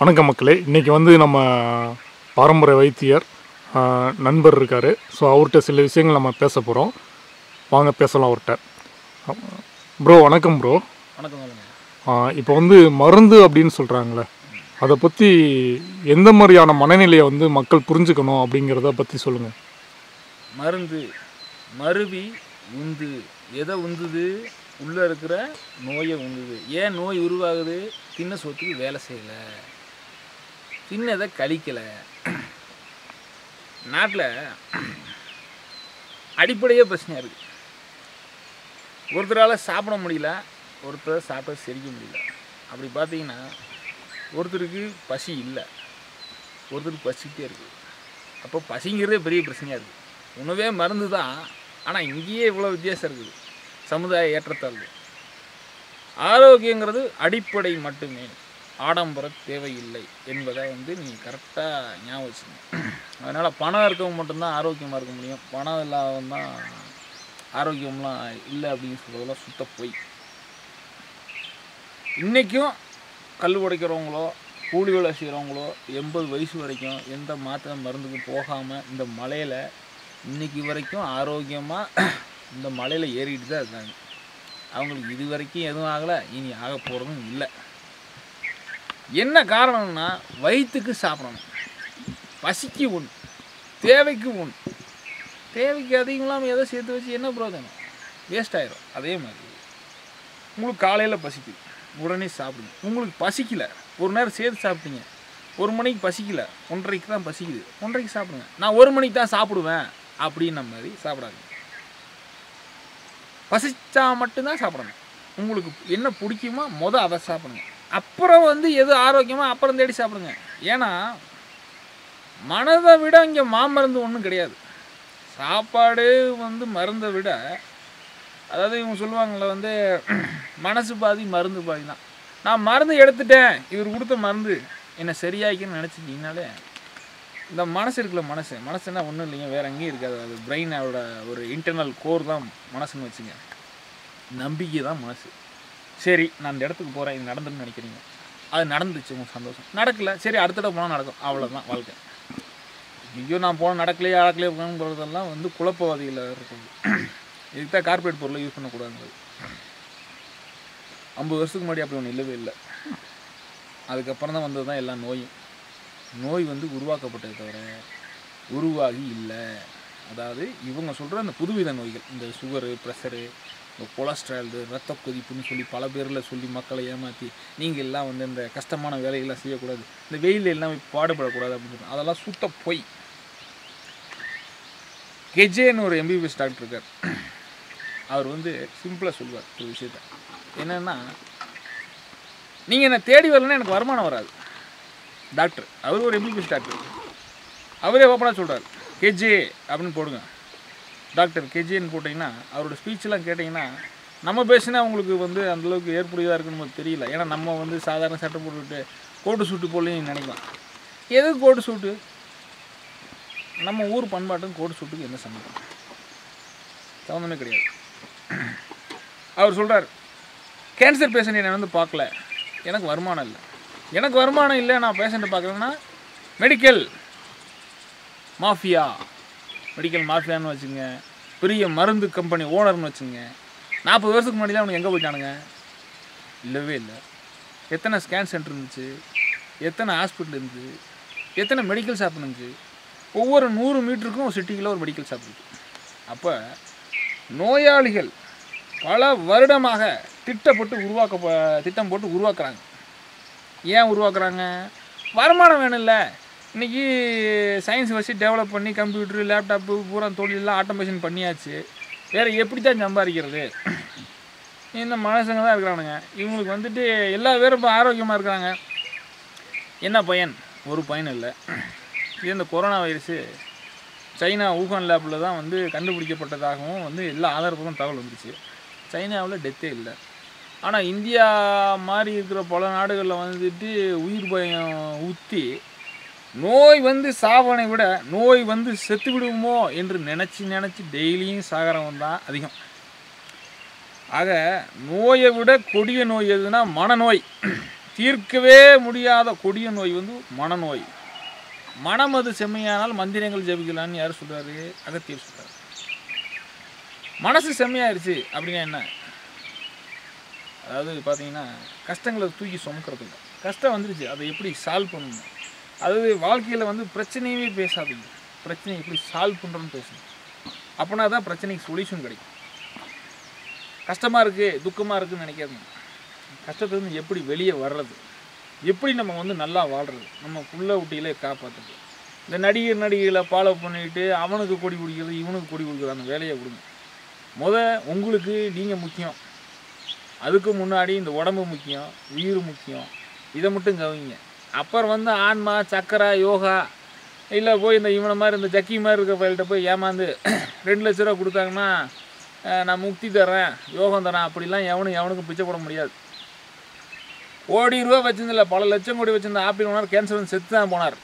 வணக்கம் மக்களே இன்றைக்கி வந்து நம்ம பாரம்பரிய வைத்தியர் ஆஹ், நண்பர் இருக்கார் ஸோ அவர்கிட்ட சில விஷயங்கள் நம்ம பேச போகிறோம் வாங்க பேசலாம் அவர்கிட்ட ப்ரோ வணக்கம் ப்ரோ வணக்கம் சொல்லுங்க இப்போ வந்து மருந்து அப்படின்னு சொல்கிறாங்களே அதை பற்றி எந்த மாதிரியான மனநிலையை வந்து மக்கள் புரிஞ்சுக்கணும் அப்படிங்கிறத பற்றி சொல்லுங்கள் மருந்து மருவி உந்து எதை உந்துது உள்ளே இருக்கிற நோயை உந்துது ஏன் நோய் உருவாகுது தின்ன சொத்துக்கு வேலை செய்யலை தின்னதை கழிக்கலை நாட்டில் அடிப்படையே பிரச்சனையாக இருக்குது ஒருத்தரால் சாப்பிட முடியல ஒருத்தர் சாப்பிட செரிக்க முடியல அப்படி பார்த்தீங்கன்னா ஒருத்தருக்கு பசி இல்லை ஒருத்தருக்கு பசிக்கிட்டே இருக்குது அப்போ பசிங்கிறதே பெரிய பிரச்சனையாக இருக்குது உணவே மருந்து தான் ஆனால் இங்கேயே இவ்வளோ வித்தியாசம் இருக்குது சமுதாய ஏற்றத்தாழ்வு ஆரோக்கியங்கிறது அடிப்படை மட்டுமே ஆடம்பர தேவையில்லை என்பதை வந்து நீங்கள் கரெக்டாக ஞாபகம் வச்சுக்கணும் அதனால் பணம் இருக்கவங்க மட்டும்தான் ஆரோக்கியமாக இருக்க முடியும் பணம் இல்லாதவன் தான் ஆரோக்கியம்லாம் இல்லை அப்படின்னு சொல்கிறதெல்லாம் சுத்த பொய் இன்றைக்கும் கல் உடைக்கிறவங்களோ கூலி வேலை செய்கிறவங்களோ எண்பது வயசு வரைக்கும் எந்த மாத்திரை மருந்துக்கு போகாமல் இந்த மலையில் இன்னைக்கு வரைக்கும் ஆரோக்கியமாக இந்த மலையில் ஏறிட்டு தான் இருக்காங்க அவங்களுக்கு இது வரைக்கும் எதுவும் ஆகலை இனி ஆக போகிறதும் இல்லை என்ன காரணம்னா வயிற்றுக்கு சாப்பிடணும் பசிக்கு ஒன்று தேவைக்கு ஒன்று தேவைக்கு அதிகம் இல்லாமல் எதை சேர்த்து வச்சு என்ன பிரயோஜனம் வேஸ்ட் ஆயிரும் அதே மாதிரி உங்களுக்கு காலையில் பசிக்குது உடனே சாப்பிடுங்க உங்களுக்கு பசிக்கல ஒரு நேரம் சேர்த்து சாப்பிட்டீங்க ஒரு மணிக்கு பசிக்கல ஒன்றரைக்கு தான் பசிக்குது ஒன்றரைக்கு சாப்பிடுங்க நான் ஒரு மணிக்கு தான் சாப்பிடுவேன் அப்படின்ன மாதிரி சாப்பிடாதீங்க பசிச்சா மட்டும்தான் சாப்பிடணும் உங்களுக்கு என்ன பிடிக்குமோ மொதல் அதை சாப்பிடுங்க அப்புறம் வந்து எது ஆரோக்கியமோ அப்புறம் தேடி சாப்பிடுங்க ஏன்னா மனதை விட இங்கே மாமருந்து ஒன்றும் கிடையாது சாப்பாடு வந்து மருந்தை விட அதாவது இவங்க சொல்லுவாங்கள்ல வந்து மனசு பாதி மருந்து பாதி தான் நான் மருந்து எடுத்துட்டேன் இவர் கொடுத்த மருந்து என்னை சரியாக்கின்னு நினச்சிட்டிங்கனாலே இந்த மனசு இருக்குல்ல மனசு மனசுனா ஒன்றும் இல்லைங்க வேறு எங்கேயும் இருக்காது அது பிரெயினோட ஒரு இன்டர்னல் கோர் தான் மனசுன்னு வச்சுங்க நம்பிக்கை தான் மனசு சரி நான் இந்த இடத்துக்கு போகிறேன் இது நடந்துன்னு நினைக்கிறீங்க அது நடந்துச்சு உங்களுக்கு சந்தோஷம் நடக்கல சரி அடுத்த தடவை போனால் நடக்கும் அவ்வளோதான் வாழ்க்கை ஐயோ நான் போன நடக்கலையே நடக்கலையே போகிறதெல்லாம் வந்து குழப்பவாதிகள் இருக்குது இதுக்கு தான் கார்பரேட் பொருளை யூஸ் பண்ணக்கூடாதுங்கிறது ஐம்பது வருஷத்துக்கு முன்னாடி அப்படி ஒன்று இல்லவே இல்லை அதுக்கப்புறம் தான் வந்தது தான் எல்லா நோயும் நோய் வந்து உருவாக்கப்பட்டதை தவிர உருவாகி இல்லை அதாவது இவங்க சொல்கிற அந்த புதுவித நோய்கள் இந்த சுகரு ப்ரெஷரு இந்த கொலஸ்ட்ரால் ரத்த கொதிப்புன்னு சொல்லி பல பேரில் சொல்லி மக்களை ஏமாற்றி நீங்கள் எல்லாம் வந்து இந்த கஷ்டமான வேலைகள்லாம் செய்யக்கூடாது இந்த வெயிலில் எல்லாம் போய் பாடுபடக்கூடாது அப்படின்னு சொல்றாங்க. அதெல்லாம் சுத்த பொய் கெஜேன்னு ஒரு எம்பிபிஎஸ் டாக்டர் இருக்கார் அவர் வந்து சிம்பிளாக சொல்லுவார் ஒரு விஷயத்த என்னென்னா நீங்கள் என்னை தேடி வரலன்னா எனக்கு வருமானம் வராது டாக்டர் அவர் ஒரு எம்பிபிஎஸ் டாக்டர் அவரே ஓப்பனாக சொல்கிறார் கேஜே அப்படின்னு போடுங்க டாக்டர் கேஜேன்னு போட்டிங்கன்னா அவரோட ஸ்பீச்செலாம் கேட்டிங்கன்னா நம்ம பேசினா உங்களுக்கு வந்து அந்தளவுக்கு ஏற்புடையதாக இருக்குன்னு நமக்கு தெரியல ஏன்னா நம்ம வந்து சாதாரண சட்டை போட்டுக்கிட்டு கோட்டு சூட்டு போடலையும் நினைக்கலாம் எதுக்கு கோட்டு சூட்டு நம்ம ஊர் பண்பாட்டுக்கும் கோட்டு சூட்டுக்கு என்ன சம்மந்தம் சம்மந்தமே கிடையாது அவர் சொல்கிறார் கேன்சர் பேஷண்ட் என்னை வந்து பார்க்கல எனக்கு வருமானம் இல்லை எனக்கு வருமானம் இல்லை நான் பேஷண்ட்டை பார்க்கலன்னா மெடிக்கல் மாஃபியா மெடிக்கல் மாஃபியான்னு வச்சுங்க பெரிய மருந்து கம்பெனி ஓனர்னு வச்சுங்க நாற்பது வருஷத்துக்கு முன்னாடி தான் அவனுக்கு எங்கே போயிட்டானுங்க இல்லவே இல்லை எத்தனை ஸ்கேன் சென்டர் இருந்துச்சு எத்தனை ஹாஸ்பிட்டல் இருந்துச்சு எத்தனை மெடிக்கல் ஷாப் இருந்துச்சு ஒவ்வொரு நூறு மீட்டருக்கும் ஒரு சிட்டிக்குள்ள ஒரு மெடிக்கல் ஷாப் இருக்குது அப்போ நோயாளிகள் பல வருடமாக திட்டப்பட்டு உருவாக்க திட்டம் போட்டு உருவாக்குறாங்க ஏன் உருவாக்குறாங்க வருமானம் வேணும்ல இன்றைக்கி சயின்ஸ் வச்சு டெவலப் பண்ணி கம்ப்யூட்டரு லேப்டாப்பு பூரா தொழிலெலாம் ஆட்டோமேஷன் பண்ணியாச்சு வேறு எப்படி தான் சம்பாதிக்கிறது இந்த மனுஷங்க தான் இருக்கிறானுங்க இவங்களுக்கு வந்துட்டு எல்லா பேரும் இப்போ ஆரோக்கியமாக இருக்கிறாங்க என்ன பயன் ஒரு பயன் இல்லை இது இந்த கொரோனா வைரஸு சைனா ஊகான் லேபில் தான் வந்து கண்டுபிடிக்கப்பட்டதாகவும் வந்து எல்லா ஆதாரப்பூர்வம் தகவல் வந்துச்சு சைனாவில் டெத்தே இல்லை ஆனால் இந்தியா மாதிரி இருக்கிற பல நாடுகளில் வந்துட்டு உயிர் பயம் ஊற்றி நோய் வந்து சாவனை விட நோய் வந்து செத்து விடுவோமோ என்று நினச்சி நினச்சி டெய்லியும் சாகிறவன் தான் அதிகம் ஆக நோயை விட கொடிய நோய் எதுனா மனநோய் தீர்க்கவே முடியாத கொடிய நோய் வந்து மனநோய் மனம் அது செம்மையானால் மந்திரங்கள் ஜெபிக்கலான்னு யார் சொல்றாரு அகத்தியர் சொல்றாரு மனசு செம்மையாயிருச்சு அப்படின்னா என்ன அதாவது பார்த்தீங்கன்னா கஷ்டங்களை தூக்கி சுமக்கிறது இல்லை கஷ்டம் வந்துருச்சு அதை எப்படி சால்வ் பண்ணணும் அதாவது வாழ்க்கையில் வந்து பிரச்சனையவே பேசாதீங்க பிரச்சனையை எப்படி சால்வ் பண்ணுறோன்னு பேசணும் அப்படின்னா தான் பிரச்சனைக்கு சொல்யூஷன் கிடைக்கும் கஷ்டமாக இருக்குது துக்கமாக இருக்குன்னு நினைக்காதீங்க கஷ்டத்துலேருந்து எப்படி வெளியே வர்றது எப்படி நம்ம வந்து நல்லா வாழ்கிறது நம்ம புள்ள ஊட்டியிலே காப்பாற்றுறது இந்த நடிகர் நடிகைகளை ஃபாலோ பண்ணிட்டு அவனுக்கு கொடி பிடிக்கிறது இவனுக்கு கொடி பிடிக்கிறது அந்த வேலையை விடுங்க முத உங்களுக்கு நீங்கள் முக்கியம் அதுக்கு முன்னாடி இந்த உடம்பு முக்கியம் உயிர் முக்கியம் இதை மட்டும் கவனிங்க அப்புறம் வந்து ஆன்மா சக்கரை யோகா இல்லை போய் இந்த இவனை மாதிரி இந்த ஜக்கி மாதிரி இருக்க ஃபைல்கிட்ட போய் ஏமாந்து ரெண்டு லட்ச ரூபா கொடுத்தாங்கன்னா அஹ், நான் முக்தி தரேன் யோகம் தரேன் அப்படிலாம் எவனும் எவனுக்கும் பிச்சை போட முடியாது கோடி ரூபா வச்சிருந்தில்ல பல லட்சம் கோடி வச்சிருந்த ஆப்பிள் ஓனர் கேன்சர் வந்து செத்து தான் போனார்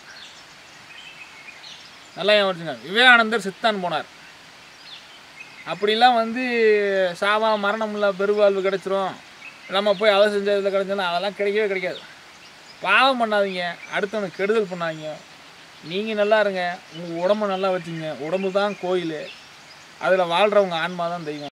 நல்லா ஏன் வச்சுங்க விவேகானந்தர் செத்தான் போனார் அப்படிலாம் வந்து சாவா மரணம் இல்லை பெருவாழ்வு கிடைச்சிரும் நம்ம போய் அதை செஞ்சதில் கிடைச்சோன்னா அதெல்லாம் கிடைக்கவே கிடைக்காது பாவம் பண்ணாதீங்க அடுத்தவனுக்கு கெடுதல் பண்ணாதீங்க நீங்கள் நல்லா இருங்க உங்கள் உடம்ப நல்லா வச்சுங்க உடம்பு தான் கோயில் அதில் வாழ்கிறவங்க ஆன்மா தான் தெய்வம்